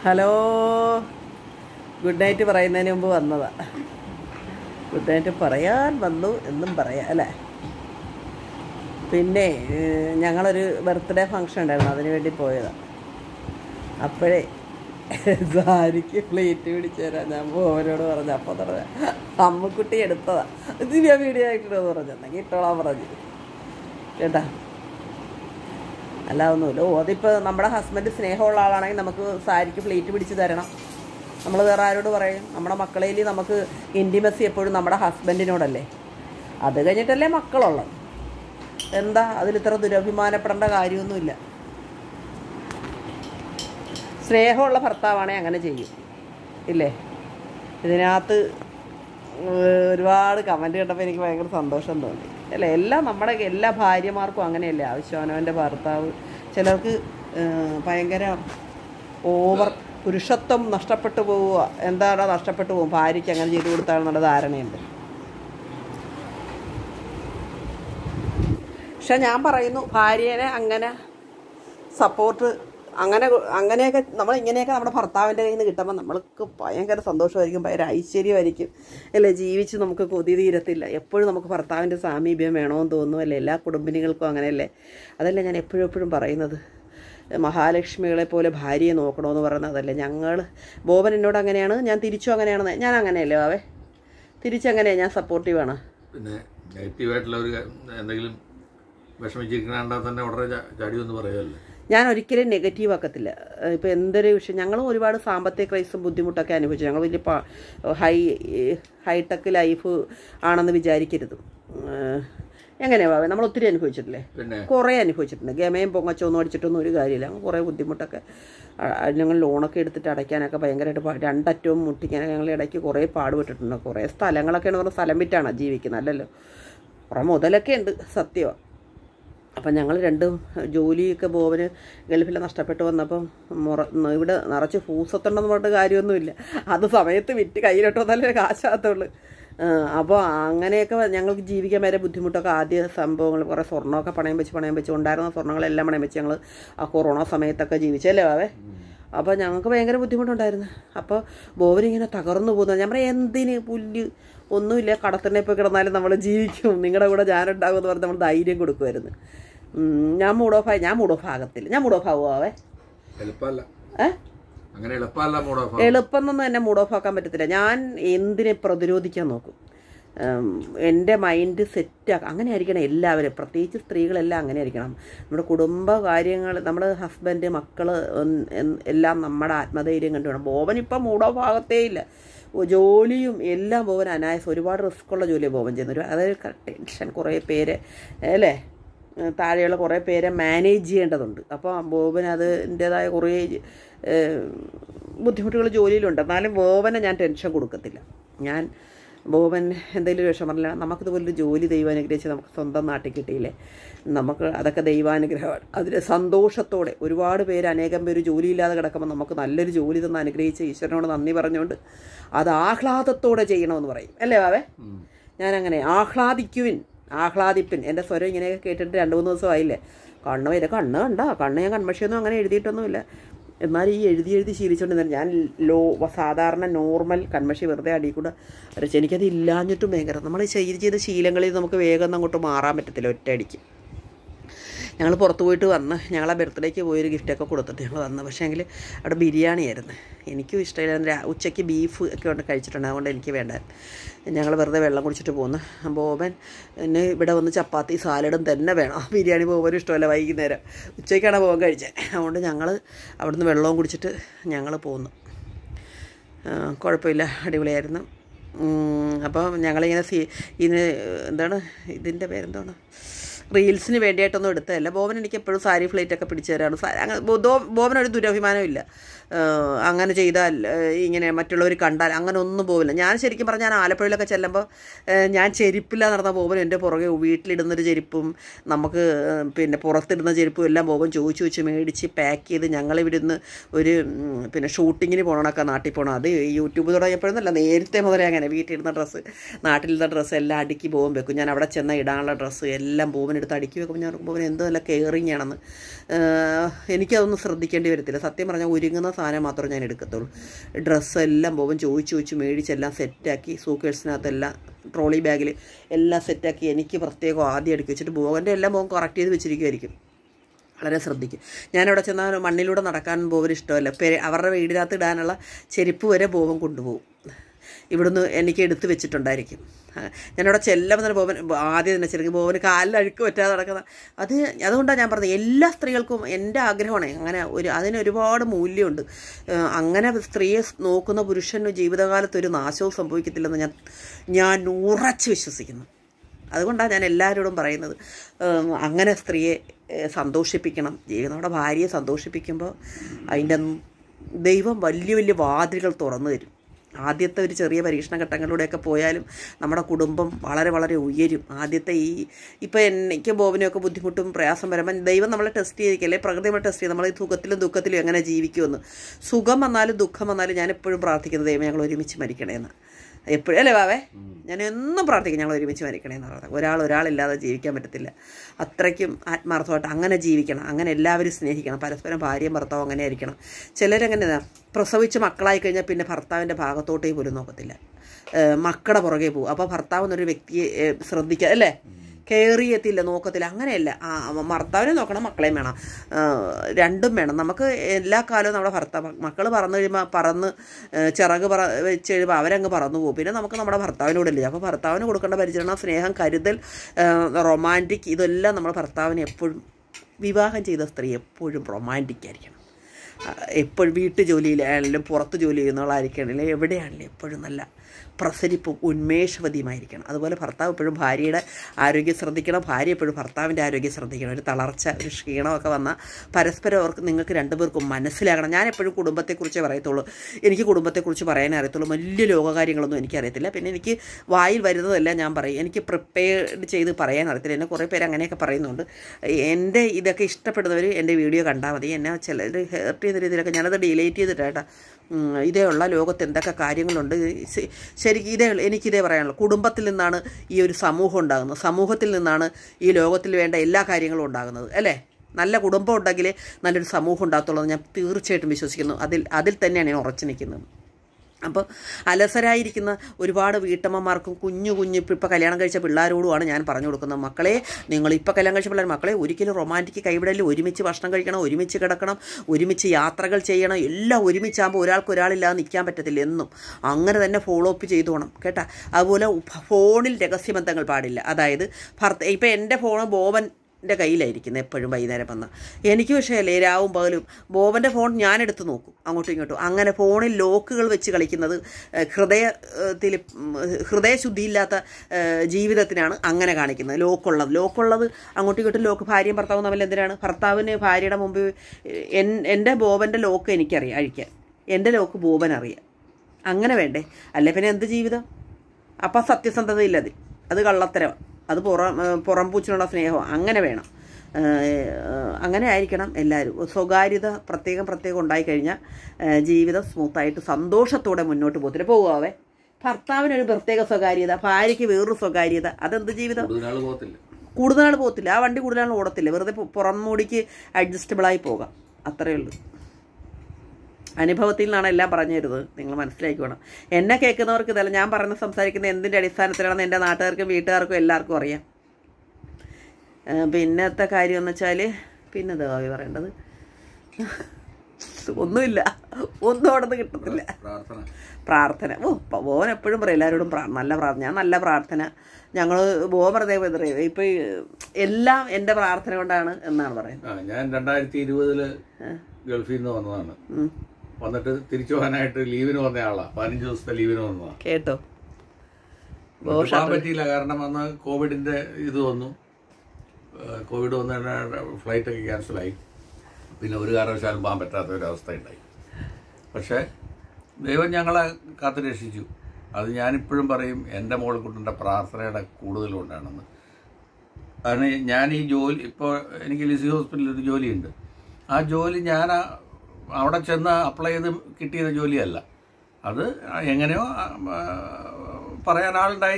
Hello good night പറയുന്നതിന് മുമ്പ് വന്നതാ ഗുഡ് നൈറ്റ് പറയാൻ വന്നു എന്നും പറയാം അല്ലേ പിന്നെ ഏഹ്, ഞങ്ങളൊരു ബർത്ത്ഡേ ഫങ്ഷൻ ഉണ്ടായിരുന്നു അതിന് വേണ്ടി പോയതാണ് അപ്പോഴേ സാരിക്ക് പ്ലേറ്റ് പിടിച്ചു തരാൻ ഞാൻ മോനോട് പറഞ്ഞു അപ്പോൾ പറഞ്ഞ അമ്മക്കുട്ടി എടുത്തതാ ഇത് ഞാൻ വീഡിയോ ആയിട്ടില്ലെന്ന് പറഞ്ഞു എന്നെങ്കിൽ ഇട്ടോളാൻ പറഞ്ഞു കേട്ടാ അല്ല ഒന്നുമില്ല ഓ അതിപ്പോൾ നമ്മുടെ ഹസ്ബൻഡ് സ്നേഹമുള്ള ആളാണെങ്കിൽ നമുക്ക് സാരിക്ക് പ്ലേറ്റ് പിടിച്ച് തരണം നമ്മൾ വേറെ ആരോട് പറയും നമ്മുടെ മക്കളേൽ നമുക്ക് ഇൻറ്റിമസി എപ്പോഴും നമ്മുടെ ഹസ്ബൻഡിനോടല്ലേ അത് കഴിഞ്ഞിട്ടല്ലേ മക്കളുള്ളത് എന്താ അതിലിത്ര ദുരഭിമാനപ്പെടേണ്ട കാര്യമൊന്നുമില്ല സ്നേഹമുള്ള ഭർത്താവാണെങ്കിൽ അങ്ങനെ ചെയ്യും ഇല്ലേ ഇതിനകത്ത് ഏഹ്, ഒരുപാട് കമൻറ്റ് കേട്ടപ്പോൾ എനിക്ക് ഭയങ്കര സന്തോഷം തോന്നി അല്ലേ എല്ലാം നമ്മുടെ എല്ലാ ഭാര്യമാർക്കും അങ്ങനെയല്ലേ ആവശ്യവാനവൻ്റെ ഭർത്താവ് ചിലർക്ക് ഏഹ്, ഭയങ്കര ഓവർ പുരുഷത്വം നഷ്ടപ്പെട്ടു പോവുക എന്താണോ നഷ്ടപ്പെട്ടു പോകും ഭാര്യയ്ക്ക് അങ്ങനെ ചെയ്തു കൊടുത്താണെന്നുള്ള ധാരണയുണ്ട് പക്ഷെ ഞാൻ പറയുന്നു ഭാര്യനെ അങ്ങനെ സപ്പോർട്ട് അങ്ങനെ അങ്ങനെയൊക്കെ നമ്മൾ ഇങ്ങനെയൊക്കെ നമ്മുടെ ഭർത്താവിൻ്റെ കയ്യിൽ നിന്ന് കിട്ടുമ്പോൾ നമ്മൾക്ക് ഭയങ്കര സന്തോഷമായിരിക്കും ഭയങ്കര ഐശ്വര്യമായിരിക്കും അല്ലേ ജീവിച്ച് നമുക്ക് കൊതി തീരത്തില്ല എപ്പോഴും നമുക്ക് ഭർത്താവിൻ്റെ സാമീപ്യം വേണമെന്ന് തോന്നുന്നു അല്ലേ എല്ലാ കുടുംബിനികൾക്കും അങ്ങനെയല്ലേ അതല്ലേ ഞാൻ എപ്പോഴും എപ്പോഴും പറയുന്നത് മഹാലക്ഷ്മികളെ പോലെ ഭാര്യയെ നോക്കണമെന്ന് പറയുന്നതല്ലേ ഞങ്ങൾ ബോബൻ എന്നോട് അങ്ങനെയാണ് ഞാൻ തിരിച്ചും അങ്ങനെയാണെന്ന് ഞാൻ അങ്ങനെയല്ലേ ആവേ തിരിച്ചങ്ങനെയാണ് ഞാൻ സപ്പോർട്ടീവാണ് പിന്നെ നെഗറ്റീവായിട്ടുള്ള ഒരു ക- എന്തെങ്കിലും വിഷമിച്ചിരിക്കണ തന്നെ ഉടനെ ചാ- ചാടി എന്ന് പറയുമല്ലോ ഞാൻ ഒരിക്കലും നെഗറ്റീവ് ആക്കത്തില്ല ഇപ്പോൾ എന്തൊരു വിഷയം ഞങ്ങളും ഒരുപാട് സാമ്പത്തിക ക്രൈസും ബുദ്ധിമുട്ടൊക്കെ അനുഭവിച്ചു ഞങ്ങൾ വലിയ പാ- ഹൈ ഹൈടെക് ലൈഫ് ആണെന്ന് വിചാരിക്കരുത് ഏഹ്, എങ്ങനെയാ ബാബേ നമ്മൾ ഒത്തിരി അനുഭവിച്ചിട്ടില്ലേ പിന്നെ കുറേ അനുഭവിച്ചിട്ടുണ്ട് ഗമയും പൊങ്ങച്ചൊന്നും അടിച്ചിട്ടൊന്നും ഒരു കാര്യമില്ല ഞങ്ങൾ കുറേ ബുദ്ധിമുട്ടൊക്കെ അ- അ- ഞങ്ങൾ ലോണൊക്കെ എടുത്തിട്ട് അടയ്ക്കാനൊക്കെ ഭയങ്കരമായിട്ട് പാ- രണ്ടറ്റവും മുട്ടിക്കാനൊക്കെ ഞങ്ങൾ ഇടയ്ക്ക് കുറേ പാടുപെട്ടിട്ടുണ്ട് കുറേ സ്ഥലങ്ങളൊക്കെ എന്ന് പറഞ്ഞാൽ സ്ഥലം വിറ്റാണ് ജീവിക്കുന്നത് അല്ലല്ലോ കുറേ മുതലൊക്കെ ഉണ്ട് സത്യമാണ് അപ്പം ഞങ്ങൾ രണ്ടും ജോലിയൊക്കെ ബോവന് ഗൾഫിൽ നഷ്ടപ്പെട്ട് വന്നപ്പം മുറ ഇവിടെ നിറച്ച് പൂസത്തുണ്ടെന്ന് പറഞ്ഞിട്ട് കാര്യമൊന്നുമില്ല അത് സമയത്ത് വിറ്റ് കയ്യിലിട്ട് വന്നാലേ കാശാകത്തുള്ളൂ അപ്പോൾ അങ്ങനെയൊക്കെ ഞങ്ങൾക്ക് ജീവിക്കാൻ വരെ ബുദ്ധിമുട്ടൊക്കെ ആദ്യ സംഭവങ്ങൾ കുറേ സ്വർണ്ണമൊക്കെ പണയം വെച്ച് പണയം വെച്ച് ഉണ്ടായിരുന്ന സ്വർണ്ണങ്ങളെല്ലാം പണയം വെച്ച് ഞങ്ങൾ ആ കൊറോണ സമയത്തൊക്കെ ജീവിച്ചല്ലേ വാവേ അപ്പോൾ ഞങ്ങൾക്ക് ഭയങ്കര ബുദ്ധിമുട്ടുണ്ടായിരുന്നു അപ്പോൾ ബോവനിങ്ങനെ തകർന്നു പോകുന്നത് ഞാൻ പറയാം എന്തിന് പുല്ല് ഒന്നുമില്ല കടത്തന്നെ ഇപ്പോൾ കിടന്നാലും നമ്മൾ ജീവിക്കും നിങ്ങളുടെ കൂടെ ഞാനുണ്ടാകും എന്ന് പറഞ്ഞ് നമ്മൾ ധൈര്യം കൊടുക്കുമായിരുന്നു ഉം, ഞാൻ മൂഡ് ഓഫ് ആയി ഞാൻ മൂഡ് ഓഫ് ആകത്തില്ല ഞാൻ മൂഡ് ഓഫ് ആവുമാവേ എളുപ്പമല്ല ഏ അങ്ങനെ എളുപ്പമല്ല മൂഡ് ഓഫ് എളുപ്പമൊന്നും എന്നെ മൂഡ് ഓഫ് ആക്കാൻ പറ്റത്തില്ല ഞാൻ എന്തിനെ പ്രതിരോധിക്കാൻ നോക്കും ഉം, എൻ്റെ മൈൻഡ് സെറ്റാക്കാം അങ്ങനെ ആയിരിക്കണം എല്ലാവരും പ്രത്യേകിച്ച് സ്ത്രീകളെല്ലാം അങ്ങനെ ആയിരിക്കണം നമ്മുടെ കുടുംബ കാര്യങ്ങൾ നമ്മുടെ ഹസ്ബൻഡ് മക്കൾ എല്ലാം നമ്മുടെ ആത്മധൈര്യം കണ്ടു വേണം ബോബൻ ഇപ്പം മൂഡ് ഓഫ് ആകത്തേ ഇല്ല ഓ, ജോലിയും എല്ലാം ബോബൻ അനായാസം ഒരുപാട് റിസ്ക് ഉള്ള ജോലിയാണ് ബോബൻ ചെയ്യുന്നത് ഒരു അതൊരു ടെൻഷൻ കുറേ പേര് അല്ലേ ഏഹ് താഴെയുള്ള കുറേ പേരെ മാനേജ് ചെയ്യേണ്ടതുണ്ട് അപ്പോൾ ബോബന് അതിൻ്റേതായ കുറേ ഏഹ്, ബുദ്ധിമുട്ടുകൾ ജോലിയിലുണ്ട് എന്നാലും ബോബനെ ഞാൻ ടെൻഷൻ കൊടുക്കത്തില്ല ഞാൻ ബോബൻ എന്തെങ്കിലും വിഷമമില്ല നമുക്കിതുപോലൊരു ജോലി ദൈവം അനുഗ്രഹിച്ച് നമുക്ക് സ്വന്തം നാട്ടിൽ കിട്ടിയില്ലേ നമുക്ക് അതൊക്കെ ദൈവാനുഗ്രഹമാണ് അതിൽ സന്തോഷത്തോടെ ഒരുപാട് പേര് അനേകം പേര് ജോലിയില്ലാതെ കിടക്കുമ്പോൾ നമുക്ക് നല്ലൊരു ജോലി തന്ന് അനുഗ്രഹിച്ച് ഈശ്വരനോട് നന്ദി പറഞ്ഞുകൊണ്ട് അത് ആഹ്ലാദത്തോടെ ചെയ്യണമെന്ന് പറയും അല്ലേ വാവേ ഞാനങ്ങനെ ആഹ്ലാദിക്കുവിൻ ആഹ്ലാദിപ്പിൻ എൻ്റെ സ്വരം ഇങ്ങനെയൊക്കെ കേട്ടിട്ട് രണ്ട് മൂന്ന് ദിവസമായില്ലേ കണ്ണ് വരെ കണ്ണ് കണ്ടോ കണ്ണ് ഞാൻ കൺമഷിയൊന്നും അങ്ങനെ എഴുതിയിട്ടൊന്നുമില്ല എന്നാൽ ഈ എഴുതി എഴുതി ശീലിച്ചുകൊണ്ട് ഞാൻ ലോ സാധാരണ നോർമൽ കൺമഷി വെറുതെ അടി കൂടെ വരച്ച് എനിക്കത് ഇല്ലാഞ്ഞിട്ടും ഭയങ്കര നമ്മൾ ചെയ്ത് ചെയ്ത ശീലങ്ങളിൽ നമുക്ക് വേഗം ഒന്നും അങ്ങോട്ട് മാറാൻ പറ്റത്തില്ല ഒറ്റയടിക്ക് ഞങ്ങൾ പുറത്ത് പോയിട്ട് വന്ന് ഞങ്ങളെ ബർത്ത്ഡേക്ക് പോയൊരു ഗിഫ്റ്റൊക്കെ കൊടുത്തിട്ട് ഞങ്ങൾ വന്ന് പക്ഷേ എങ്കിൽ അവിടെ ബിരിയാണി ആയിരുന്നു എനിക്കും ഇഷ്ടമില്ലായിരുന്നു രാ- ഉച്ചയ്ക്ക് ബീഫ് ഒക്കെ കൊണ്ട് കഴിച്ചിട്ടുണ്ട് അതുകൊണ്ട് എനിക്ക് വേണ്ടായിരുന്നു ഞങ്ങൾ വെറുതെ വെള്ളം കുടിച്ചിട്ട് പോന്നു ബോബൻ എന്നെ ഇവിടെ വന്ന് ചപ്പാത്തി സാലഡും തന്നെ വേണം ബിരിയാണി ബോബനും ഇഷ്ടമല്ല വൈകുന്നേരം ഉച്ചയ്ക്കാണ് ബോബൻ കഴിച്ചത് അതുകൊണ്ട് ഞങ്ങൾ അവിടുന്ന് വെള്ളവും കുടിച്ചിട്ട് ഞങ്ങൾ പോന്നു ആ, കുഴപ്പമില്ല അടിപൊളിയായിരുന്നു ഉം, അപ്പോൾ ഞങ്ങളിങ്ങനെ സീ ഇതിന് എന്താണ് ഇതിൻ്റെ പേരെന്താണ് റീൽസിന് വേണ്ടിയിട്ടൊന്നും എടുത്തതല്ല ബോബൻ എനിക്ക് എപ്പോഴും സാരി ഫ്ലൈറ്റൊക്കെ പിടിച്ചു തരാണ് സാരി അങ്ങനെ ബോ- ബോബനൊരു ദുരഭിമാനമില്ല ഏഹ് അങ്ങനെ ചെയ്താൽ ഏഹ് ഇങ്ങനെ മറ്റുള്ളവർ കണ്ടാൽ അങ്ങനെ ഒന്നും പോവില്ല ഞാൻ ശരിക്കും പറഞ്ഞാൽ ഞാൻ ആലപ്പുഴയിലൊക്കെ ചെല്ലുമ്പോൾ ഏഹ് ഞാൻ ചെരുപ്പില്ല നടന്ന ബോബൻ എൻ്റെ പുറകെ വീട്ടിലിടുന്നൊരു ചെരുപ്പും നമുക്ക് ഏഹ് പിന്നെ പുറത്തിടുന്ന ചെരുപ്പും എല്ലാം ബോബൻ ചോദിച്ചു വെച്ച് മേടിച്ച് പാക്ക് ചെയ്ത് ഞങ്ങളിവിടുന്ന് ഒരു ഉം, പിന്നെ ഷൂട്ടിങ്ങിന് പോകണമൊക്കെ നാട്ടിൽ പോകണം അത് യൂട്യൂബ് തുടങ്ങിയപ്പോഴൊന്നുമല്ല നേരത്തെ മുതലേ അങ്ങനെ വീട്ടിലിടുന്ന ഡ്രസ്സ് നാട്ടിലിരുന്ന ഡ്രസ്സ് എല്ലാം അടുക്കി ബോബൻ വെക്കും ഞാൻ അവിടെ ചെന്ന ഇടാനുള്ള ഡ്രസ്സ് എല്ലാം ബോബൻ ബോബൻ എടുത്ത് അടുക്കി വെക്കുമ്പോൾ ഞാൻ ഓർക്കും, ബോബൻ എന്ത് നല്ല കെയറിങ് ആണെന്ന് ഏഹ്, എനിക്കതൊന്നും ശ്രദ്ധിക്കേണ്ടി വരത്തില്ല സത്യം പറഞ്ഞാൽ ഒരുങ്ങുന്ന സാധനം മാത്രമേ ഞാൻ എടുക്കത്തുള്ളൂ ഡ്രസ്സെല്ലാം ബോബൻ ചോദിച്ച് ചോദിച്ച് മേടിച്ചെല്ലാം സെറ്റാക്കി സൂക്കേഴ്സിനകത്തെല്ലാം ട്രോളി ബാഗിൽ എല്ലാം സെറ്റാക്കി എനിക്ക് പ്രത്യേകം ആദ്യം അടുക്കി വെച്ചിട്ട് ബോബൻ്റെ എല്ലാം ബോബൻ കറക്റ്റ് ചെയ്ത് വെച്ചിരിക്കുമായിരിക്കും വളരെ ശ്രദ്ധിക്കും ഞാനവിടെ ചെന്നാൽ മണ്ണിലൂടെ നടക്കാൻ ബോബന് ഇഷ്ടമല്ല പെരെ അവരുടെ വീടിനകത്ത് ഇടാനുള്ള ചെരുപ്പ് വരെ ബോബൻ കൊണ്ടുപോകും ഇവിടുന്ന് എനിക്ക് എടുത്ത് വെച്ചിട്ടുണ്ടായിരിക്കും ആ, ഞാനവിടെ ചെല്ലുമ്പോൾ തന്നെ ബോബൻ ആദ്യം തന്നെ ചെറുക്കി ബോബന് കാലിൽ അഴുക്ക് പറ്റാതെ നടക്കുന്ന അത് അതുകൊണ്ടാണ് ഞാൻ പറഞ്ഞത് എല്ലാ സ്ത്രീകൾക്കും എൻ്റെ ആഗ്രഹമാണ് അങ്ങനെ ഒരു അതിന് ഒരുപാട് മൂല്യമുണ്ട് ആ, അങ്ങനെ സ്ത്രീയെ നോക്കുന്ന പുരുഷന് ജീവിതകാലത്ത് ഒരു നാശവും സംഭവിക്കത്തില്ലെന്ന് ഞാൻ ഞാൻ ഉറച്ച് വിശ്വസിക്കുന്നു അതുകൊണ്ടാണ് ഞാൻ എല്ലാവരോടും പറയുന്നത് ഉം, അങ്ങനെ സ്ത്രീയെ ഏഹ്, സന്തോഷിപ്പിക്കണം ജീവിതം നമ്മുടെ ഭാര്യയെ സന്തോഷിപ്പിക്കുമ്പോൾ അതിൻ്റെ ദൈവം വലിയ വലിയ വാതിലുകൾ തുറന്നു തരും ആദ്യത്തെ ഒരു ചെറിയ പരീക്ഷണ ഘട്ടങ്ങളിലൂടെയൊക്കെ പോയാലും നമ്മുടെ കുടുംബം വളരെ വളരെ ഉയരും ആദ്യത്തെ ഈ ഇപ്പോൾ എനിക്ക് ബോബിനെയൊക്കെ ബുദ്ധിമുട്ടും പ്രയാസം വരുമ്പോൾ ദൈവം നമ്മളെ ടെസ്റ്റ് ചെയ്തിരിക്കല്ലേ പ്രകൃതി നമ്മളെ ടെസ്റ്റ് ചെയ്ത് നമ്മൾ ഈ സുഖത്തിലും ദുഃഖത്തിലും എങ്ങനെ ജീവിക്കുമെന്ന് സുഖം വന്നാലും ദുഃഖം വന്നാലും ഞാൻ എപ്പോഴും പ്രാർത്ഥിക്കുന്നത് ദൈവം ഞങ്ങൾ ഒരുമിച്ച് മരിക്കണേന്ന് എപ്പോഴും അല്ലേ വാവേ ഞാൻ എന്നും പ്രാർത്ഥിക്കും ഞങ്ങൾ ഒരുമിച്ച് മരിക്കണേന്ന് പറഞ്ഞത് ഒരാൾ ഒരാളില്ലാതെ ജീവിക്കാൻ പറ്റത്തില്ല അത്രയ്ക്കും ആത്മാർത്ഥമായിട്ട് അങ്ങനെ ജീവിക്കണം അങ്ങനെ എല്ലാവരും സ്നേഹിക്കണം പരസ്പരം ഭാര്യയും ഭർത്താവും അങ്ങനെ ആയിരിക്കണം ചിലരങ്ങനെ പ്രസവിച്ച് മക്കളായി കഴിഞ്ഞാൽ പിന്നെ ഭർത്താവിൻ്റെ ഭാഗത്തോട്ടേ പോലും നോക്കത്തില്ല ഏഹ് മക്കളുടെ പുറകെ പോകും അപ്പോൾ ഭർത്താവ് എന്നൊരു വ്യക്തിയെ ഏഹ് ശ്രദ്ധിക്കുക അല്ലേ കയറിയെത്തില്ല നോക്കത്തില്ല അങ്ങനെയല്ല ആ ഭർത്താവിനെ നോക്കണം മക്കളെയും വേണം ആ, രണ്ടും വേണം നമുക്ക് എല്ലാ കാലവും നമ്മുടെ ഭർത്താവ് മക്കൾ പറന്നു കഴിയുമ്പോൾ പറന്ന് ഏ, ചിറക് പറ വെച്ച് കഴിയുമ്പോൾ അവരങ്ങ് പറന്നു പോകും പിന്നെ നമുക്ക് നമ്മുടെ ഭർത്താവിനോട് ഇല്ല അപ്പോൾ ഭർത്താവിന് കൊടുക്കേണ്ട പരിചരണം സ്നേഹം കരുതൽ റൊമാൻറ്റിക് ഇതെല്ലാം നമ്മൾ ഭർത്താവിന് എപ്പോഴും വിവാഹം ചെയ്ത സ്ത്രീ എപ്പോഴും റൊമാൻറ്റിക് ആയിരിക്കണം ആ, എപ്പോഴും വീട്ടു ജോലിയിലാണെങ്കിലും പുറത്ത് ജോലി ചെയ്യുന്നവളായിരിക്കണമെങ്കിലും എവിടെയാണെങ്കിലും എപ്പോഴും നല്ല പ്രസരിപ്പും ഉന്മേഷവതിയുമായിരിക്കണം അതുപോലെ ഭർത്താവ് എപ്പോഴും ഭാര്യയുടെ ആരോഗ്യം ശ്രദ്ധിക്കണം ഭാര്യ എപ്പോഴും ഭർത്താവിൻ്റെ ആരോഗ്യം ശ്രദ്ധിക്കണം ഒരു തളർച്ച ഒരു ക്ഷീണമൊക്കെ വന്നാൽ പരസ്പരം അവർക്ക് നിങ്ങൾക്ക് രണ്ടുപേർക്കും മനസ്സിലാകണം ഞാൻ എപ്പോഴും കുടുംബത്തെക്കുറിച്ചേ പറയത്തുള്ളൂ എനിക്ക് കുടുംബത്തെക്കുറിച്ച് പറയാനേ അറിയത്തുള്ളൂ വലിയ ലോകകാര്യങ്ങളൊന്നും എനിക്കറിയത്തില്ല പിന്നെ എനിക്ക് വായിൽ വരുന്നതെല്ലാം ഞാൻ പറയും എനിക്ക് പ്രിപ്പയർഡ് ചെയ്ത് പറയാൻ അറിയത്തില്ല എന്നെ കുറേ പേര് അങ്ങനെയൊക്കെ പറയുന്നുണ്ട് എൻ്റെ ഇതൊക്കെ ഇഷ്ടപ്പെടുന്നവർ എൻ്റെ വീഡിയോ കണ്ടാൽ മതി എന്നെ ചിലർ ഹേർട്ട് ചെയ്യുന്ന രീതിയിലൊക്കെ ഞാനത് ഡിലേറ്റ് ചെയ്തിട്ടാ ഉം, ഇതേ ഉള്ള ലോകത്ത് എന്തൊക്കെ കാര്യങ്ങളുണ്ട് ശ- ശരിക്കും ഇതേ ഉള്ളൂ എനിക്കിതേ പറയാനുള്ളൂ കുടുംബത്തിൽ നിന്നാണ് ഈ ഒരു സമൂഹം ഉണ്ടാകുന്നത് സമൂഹത്തിൽ നിന്നാണ് ഈ ലോകത്തിൽ വേണ്ട എല്ലാ കാര്യങ്ങളും ഉണ്ടാകുന്നത് അല്ലേ നല്ല കുടുംബം ഉണ്ടെങ്കിലേ നല്ലൊരു സമൂഹം ഉണ്ടാകത്തുള്ളൂ എന്ന് ഞാൻ തീർച്ചയായിട്ടും വിശ്വസിക്കുന്നു അതിൽ അതിൽ തന്നെയാണ് ഞാൻ ഉറച്ചു നിൽക്കുന്നത് അപ്പോൾ അലസരായിരിക്കുന്ന ഒരുപാട് വീട്ടമ്മമാർക്കും കുഞ്ഞു കുഞ്ഞു ഇപ്പം ഇപ്പോൾ കല്യാണം കഴിച്ച പിള്ളേരോടുമാണ് ഞാൻ പറഞ്ഞു കൊടുക്കുന്നത് മക്കളെ നിങ്ങൾ ഇപ്പോൾ കല്യാണം കഴിച്ച പിള്ളേർ മക്കളെ ഒരിക്കലും റൊമാൻറ്റിക് കൈവിടലിൽ ഒരുമിച്ച് ഭക്ഷണം കഴിക്കണം ഒരുമിച്ച് കിടക്കണം ഒരുമിച്ച് യാത്രകൾ ചെയ്യണം എല്ലാം ഒരുമിച്ചാകുമ്പോൾ ഒരാൾക്ക് ഒരാളില്ലാതെ നിൽക്കാൻ പറ്റത്തില്ല എന്നും അങ്ങനെ തന്നെ ഫോളോ അപ്പ് ചെയ്തു പോകണം കേട്ടാ അതുപോലെ ഉപ്പ- ഫോണിൽ രഹസ്യബന്ധങ്ങൾ പാടില്ല അതായത് ഭർത്ത ഇപ്പം എൻ്റെ ഫോൺ ബോബൻ എൻ്റെ കയ്യിലായിരിക്കുന്നത് എപ്പോഴും വൈകുന്നേരം വന്നാൽ എനിക്ക് വിഷയമല്ലേ രാവും പകലും ബോബൻ്റെ ഫോൺ ഞാൻ എടുത്ത് നോക്കും അങ്ങോട്ടും ഇങ്ങോട്ടും അങ്ങനെ ഫോണിൽ ലോക്കുകൾ വെച്ച് കളിക്കുന്നത് ഏഹ്, ഹൃദയത്തിൽ ഉം, ഹൃദയശുദ്ധിയില്ലാത്ത ഏഹ്, ജീവിതത്തിനാണ് അങ്ങനെ കാണിക്കുന്നത് ലോക്കുള്ളത് ലോക്കുള്ളത് അങ്ങോട്ടും ഇങ്ങോട്ടും ലോക്ക് ഭാര്യയും ഭർത്താവും തമ്മിൽ എന്തിനാണ് ഭർത്താവിന് ഭാര്യയുടെ മുമ്പ് എൻ എൻ്റെ ബോബൻ്റെ ലോക്ക് എനിക്കറിയാം അഴിക്കാൻ എൻ്റെ ലോക്ക് ബോബൻ അറിയാം അങ്ങനെ വേണ്ടേ അല്ലെ പിന്നെ എന്ത് ജീവിതം അപ്പം സത്യസന്ധതയില്ല അതിൽ അത് കള്ളത്തരം അത് പുറം ഏഹ് പുറം പൂച്ചിനുള്ള സ്നേഹം അങ്ങനെ വേണം ഏഹ് അങ്ങനെ ആയിരിക്കണം എല്ലാവരും സ്വകാര്യത പ്രത്യേകം പ്രത്യേകം ഉണ്ടായിക്കഴിഞ്ഞാൽ ഏഹ് ജീവിതം സ്മൂത്തായിട്ട് സന്തോഷത്തോടെ മുന്നോട്ട് പോകത്തില്ല പോവാവേ ഭർത്താവിനൊരു പ്രത്യേക സ്വകാര്യത ഭാര്യയ്ക്ക് വേറൊരു സ്വകാര്യത അതെന്ത് ജീവിതം കൂടുതൽ ആൾ പോകത്തില്ല കൂടുതൽ നാൾ പോകത്തില്ല ആ വണ്ടി കൂടുതൽ നാൾ ഓടത്തില്ല വെറുതെ പു- പുറം മൂടിക്ക് അഡ്ജസ്റ്റബിളായി പോകാം അത്രയേ ഉള്ളൂ അനുഭവത്തിൽ നിന്നാണ് എല്ലാം പറഞ്ഞു തരുന്നത് നിങ്ങൾ മനസ്സിലാക്കിക്കോണം എന്നെ കേൾക്കുന്നവർക്ക് ഇതല്ല ഞാൻ പറഞ്ഞ് സംസാരിക്കുന്ന എന്തിൻ്റെ അടിസ്ഥാനത്തിലാണെന്ന് എൻ്റെ നാട്ടുകാർക്കും വീട്ടുകാർക്കും എല്ലാവർക്കും അറിയാം ആ, പിന്നത്തെ കാര്യം എന്ന് വെച്ചാൽ പിന്നെ എന്താ ഭാവി പറയേണ്ടത് ഒന്നുമില്ല ഒന്നും അവിടെ നിന്ന് കിട്ടത്തില്ല പ്രാർത്ഥന പ്രാർത്ഥന ഓ പ- ബോവൻ എപ്പോഴും പറയും എല്ലാവരോടും പ്രാ നല്ല പ്രാർത്ഥന ഞാൻ നല്ല പ്രാർത്ഥന ഞങ്ങൾ ബോവൻ വെറുതെ പറയും ഇപ്പം എല്ലാം എൻ്റെ പ്രാർത്ഥന കൊണ്ടാണ് എന്നാണ് പറയുന്നത് ആ ഞാൻ രണ്ടായിരത്തി ഇരുപതില് ഗൾഫിൽ നിന്ന് വന്നതാണ് ഉം. വന്നിട്ട് തിരിച്ചു പോകാനായിട്ട് ലീവിന് വന്ന ആളാ പതിനഞ്ച് ദിവസത്തെ ലീവിന് വന്നതാണ് കേട്ടോ എന്നിട്ട് പോകാൻ പറ്റിയില്ല കാരണം അന്ന് കോവിഡിന്റെ ഇത് വന്നു ഏഹ് കോവിഡ് വന്ന ഫ്ലൈറ്റ് ഒക്കെ ക്യാൻസലായി പിന്നെ ഒരു കാരണവശാലും പോകാൻ പറ്റാത്ത ഒരു അവസ്ഥ ഉണ്ടായി പക്ഷേ ദൈവം ഞങ്ങളെ കാത്തു രക്ഷിച്ചു അത് ഞാനിപ്പോഴും പറയും എൻ്റെ മോൾക്കുട്ടിൻ്റെ പ്രാർത്ഥനയുടെ കൂടുതലുകൊണ്ടാണെന്ന് കാരണം ഞാൻ ഈ ജോലി ഇപ്പോൾ എനിക്ക് ലിസി ഹോസ്പിറ്റലിൽ ഒരു ജോലിയുണ്ട് ആ ജോലി ഞാൻ ആ- അവിടെ ചെന്ന് അപ്ലൈ ചെയ്ത് കിട്ടിയ ജോലിയല്ല അത് എങ്ങനെയോ ആ, ആ, പറയാൻ ആളുണ്ടായി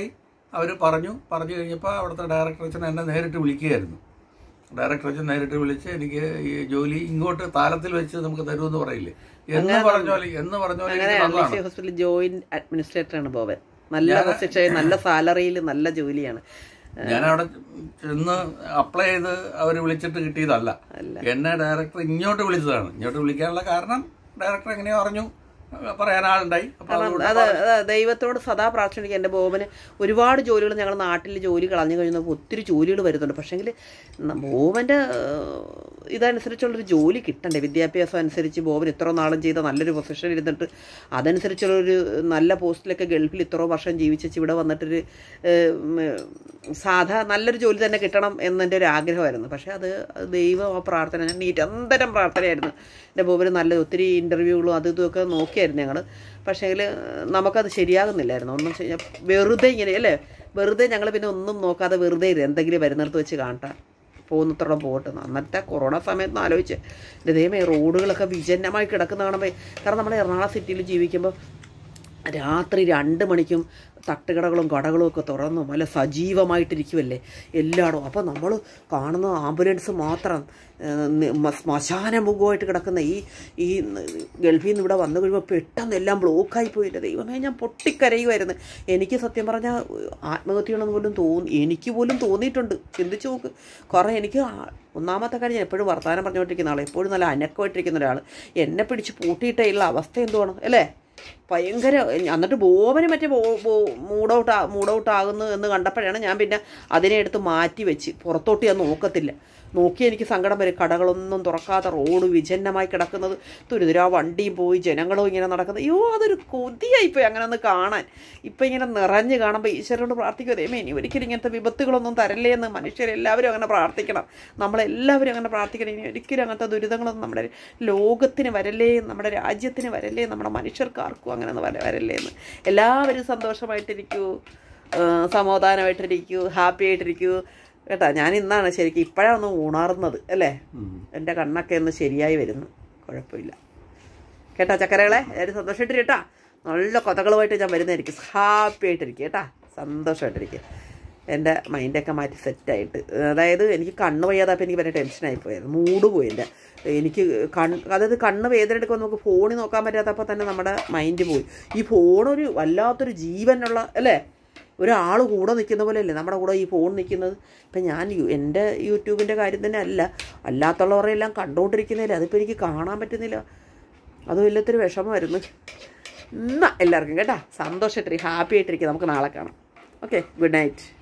അവർ പറഞ്ഞു പറഞ്ഞു കഴിഞ്ഞപ്പോൾ അവിടുത്തെ ഡയറക്ടർ അച്ഛൻ എന്നെ നേരിട്ട് വിളിക്കുകയായിരുന്നു ഡയറക്ടർ അച്ഛൻ നേരിട്ട് വിളിച്ച് എനിക്ക് ഈ ജോലി ഇങ്ങോട്ട് താലത്തിൽ വെച്ച് നമുക്ക് തരുമെന്ന് പറയില്ലേ എന്ന് പറഞ്ഞ പോലെ എന്ന് പറഞ്ഞ പോലെ അങ്ങനെ എനിക്ക് തന്നതാണ് അനീഷ് ഹോസ്പിറ്റലിൽ ജോയിന്റ് അഡ്മിനിസ്ട്രേറ്റർ ആണ് ബോബൻ നല്ല പൊസിഷൻ നല്ല സാലറിയിൽ നല്ല ജോലിയാണ് ഞാൻ അവിടെ ചെന്ന് അപ്ലൈ ചെയ്ത് അവർ വിളിച്ചിട്ട് കിട്ടിയതല്ല എന്നെ ഡയറക്ടർ ഇങ്ങോട്ട് വിളിച്ചതാണ് ഇങ്ങോട്ട് വിളിക്കാനുള്ള കാരണം ഡയറക്ടർ എങ്ങനെയോ അറിഞ്ഞു പറയാൻ ആളുണ്ടായി അപ്പൊ അതുകൊണ്ട് അത് അത് ദൈവത്തോട് സദാ പ്രാർത്ഥിക്കുക എൻ്റെ ബോബന് ഒരുപാട് ജോലികൾ ഞങ്ങൾ നാട്ടിൽ ജോലി കളഞ്ഞു കഴിഞ്ഞപ്പോൾ ഒത്തിരി ജോലികൾ വരുന്നുണ്ട് പക്ഷേങ്കിൽ ബോബൻ്റെ ഇതനുസരിച്ചുള്ളൊരു ജോലി കിട്ടണ്ടേ വിദ്യാഭ്യാസം അനുസരിച്ച് ബോബൻ ഇത്ര നാളും ചെയ്ത നല്ലൊരു പൊസിഷൻ ഇരുന്നിട്ട് അതനുസരിച്ചുള്ളൊരു നല്ല പോസ്റ്റിലൊക്കെ ഗൾഫിൽ ഇത്ര വർഷം ജീവിച്ചു ഇവിടെ വന്നിട്ടൊരു ഏഹ്, ഉം, സാധാ നല്ലൊരു ജോലി തന്നെ കിട്ടണം എന്നെൻ്റെ ഒരു ആഗ്രഹമായിരുന്നു പക്ഷേ അത് അത് ദൈവം ആ പ്രാർത്ഥന ഞാൻ നിരന്തരം പ്രാർത്ഥനയായിരുന്നു എൻ്റെ ബോബന് നല്ല ഒത്തിരി ഇൻ്റർവ്യൂകളും അതും ഇതുമൊക്കെ നോക്കിയായിരുന്നു ഞങ്ങൾ പക്ഷേങ്കിൽ നമുക്കത് ശരിയാകുന്നില്ലായിരുന്നു ഒന്നും ചെയ്യാൻ വെറുതെ ഇങ്ങനെ അല്ലേ വെറുതെ ഞങ്ങൾ പിന്നെ ഒന്നും നോക്കാതെ വെറുതെ ഇരുന്ന് എന്തെങ്കിലും വരുന്നിടത്ത് വെച്ച് കാണട്ടാ പോകുന്നത്തോളം പോകട്ടെ അന്നത്തെ കൊറോണ സമയത്ത് ആലോചിച്ച് എൻ്റെ ദൈവമേ റോഡുകളൊക്കെ വിജനമായി കിടക്കുന്ന കാണുമ്പോൾ കാരണം നമ്മൾ എറണാകുളം സിറ്റിയിൽ ജീവിക്കുമ്പോൾ രാത്രി രണ്ട് മണിക്കും തട്ടുകടകളും കടകളും ഒക്കെ തുറന്നു നല്ല സജീവമായിട്ടിരിക്കുമല്ലേ എല്ലായിടും അപ്പോൾ നമ്മൾ കാണുന്ന ആംബുലൻസ് മാത്രം ഏഹ്, നി- മ- ശ്മശാനമുഖമായിട്ട് കിടക്കുന്ന ഈ ഈ ഗൾഫിൽ നിന്ന് ഇവിടെ വന്നു കഴിയുമ്പോൾ പെട്ടെന്ന് എല്ലാം ബ്ലോക്കായി പോയില്ല ദൈവമേ ഞാൻ പൊട്ടിക്കരയുമായിരുന്നു എനിക്ക് സത്യം പറഞ്ഞാൽ ആത്മഹത്യയാണെന്ന് പോലും തോന്നി എനിക്ക് പോലും തോന്നിയിട്ടുണ്ട് ചിന്തിച്ചു നോക്ക് കുറേ എനിക്ക് ആ- ഒന്നാമത്തെ കാര്യം ഞാൻ എപ്പോഴും വർത്തമാനം പറഞ്ഞുകൊണ്ടിരിക്കുന്ന ആൾ എപ്പോഴും നല്ല അനക്കമായിട്ടിരിക്കുന്ന ഒരാൾ എന്നെ പിടിച്ച് പൂട്ടിയിട്ടുള്ള അവസ്ഥ എന്തുവാണ് അല്ലേ ഭയങ്കര എന്നിട്ട് ബോബന് മറ്റേ മൂഡ് ഔട്ട് മൂഡ് ഔട്ട് ആകുന്നു എന്ന് കണ്ടപ്പോഴാണ് ഞാൻ പിന്നെ അതിനെ എടുത്ത് മാറ്റി വെച്ച് പുറത്തോട്ട് ഞാൻ നോക്കത്തില്ല നോക്കി എനിക്ക് സങ്കടം വരും കടകളൊന്നും തുറക്കാത്ത റോഡ് വിജന്നമായി കിടക്കുന്നത് തുരുതുരാ വണ്ടിയും പോയി ജനങ്ങളും ഇങ്ങനെ നടക്കുന്നത് അയ്യോ അതൊരു കൊതിയായിപ്പോയി അങ്ങനെ ഒന്ന് കാണാൻ ഇപ്പം ഇങ്ങനെ നിറഞ്ഞ് കാണുമ്പോൾ ഈശ്വരനോട് പ്രാർത്ഥിക്കുക ദൈവമേ ഇനി ഒരിക്കലും ഇങ്ങനത്തെ വിപത്തുകളൊന്നും തരല്ലേ എന്ന് മനുഷ്യരെല്ലാവരും അങ്ങനെ പ്രാർത്ഥിക്കണം നമ്മളെല്ലാവരും അങ്ങനെ പ്രാർത്ഥിക്കണം ഇനി ഒരിക്കലും അങ്ങനത്തെ ദുരിതങ്ങളൊന്നും നമ്മുടെ ലോകത്തിന് വരല്ലേ നമ്മുടെ രാജ്യത്തിന് വരല്ലേ നമ്മുടെ മനുഷ്യർക്ക് ആർക്കും അങ്ങനെ ഒന്നും വര- വരല്ലേ എന്ന് എല്ലാവരും സന്തോഷമായിട്ടിരിക്കൂ ആ, സമാധാനമായിട്ടിരിക്കൂ ഹാപ്പി ആയിട്ടിരിക്കൂ കേട്ടാ ഞാൻ ഇന്നാണ് ശരിക്കും ഇപ്പോഴാണ് ഒന്ന് ഉണർന്നത് അല്ലേ എൻ്റെ കണ്ണൊക്കെ ഒന്ന് ശരിയായി വരുന്നു കുഴപ്പമില്ല കേട്ടാ ചക്കരകളെ എല്ലാവരും സന്തോഷമായിട്ടിരിക്കും കേട്ടാ നല്ല കഥകളുമായിട്ട് ഞാൻ വരുന്നതായിരിക്കും ഹാപ്പി ആയിട്ടിരിക്കും കേട്ടാ സന്തോഷമായിട്ടിരിക്കും എൻ്റെ മൈൻഡൊക്കെ മാറ്റി സെറ്റായിട്ട് അതായത് എനിക്ക് കണ്ണ് വയ്യാതായപ്പോൾ എനിക്ക് ഭയങ്കര ടെൻഷനായി പോയായിരുന്നു മൂഡ് പോയി എൻ്റെ എനിക്ക് കണ്ണ് അതായത് കണ്ണ് വേദന എടുക്കുമ്പോൾ നമുക്ക് ഫോണിൽ നോക്കാൻ പറ്റാത്തപ്പോൾ തന്നെ നമ്മുടെ മൈൻഡ് പോയി ഈ ഫോണൊരു വല്ലാത്തൊരു ജീവനുള്ള അല്ലേ ഒരാൾ കൂടെ നിൽക്കുന്ന പോലെയല്ലേ നമ്മുടെ കൂടെ ഈ ഫോൺ നിൽക്കുന്നത് ഇപ്പം ഞാൻ യു- എൻ്റെ യൂട്യൂബിൻ്റെ കാര്യം തന്നെ അല്ല അല്ലാത്തുള്ളവരെല്ലാം കണ്ടുകൊണ്ടിരിക്കുന്നില്ല അതിപ്പോൾ എനിക്ക് കാണാൻ പറ്റുന്നില്ല അത് വല്ലാത്തൊരു വിഷമമായിരുന്നു എന്നാ എല്ലാവർക്കും കേട്ടാ സന്തോഷമായിട്ടിരിക്കും ഹാപ്പി ആയിട്ടിരിക്കും നമുക്ക് നാളെ കാണാം ഓക്കെ ഗുഡ് നൈറ്റ്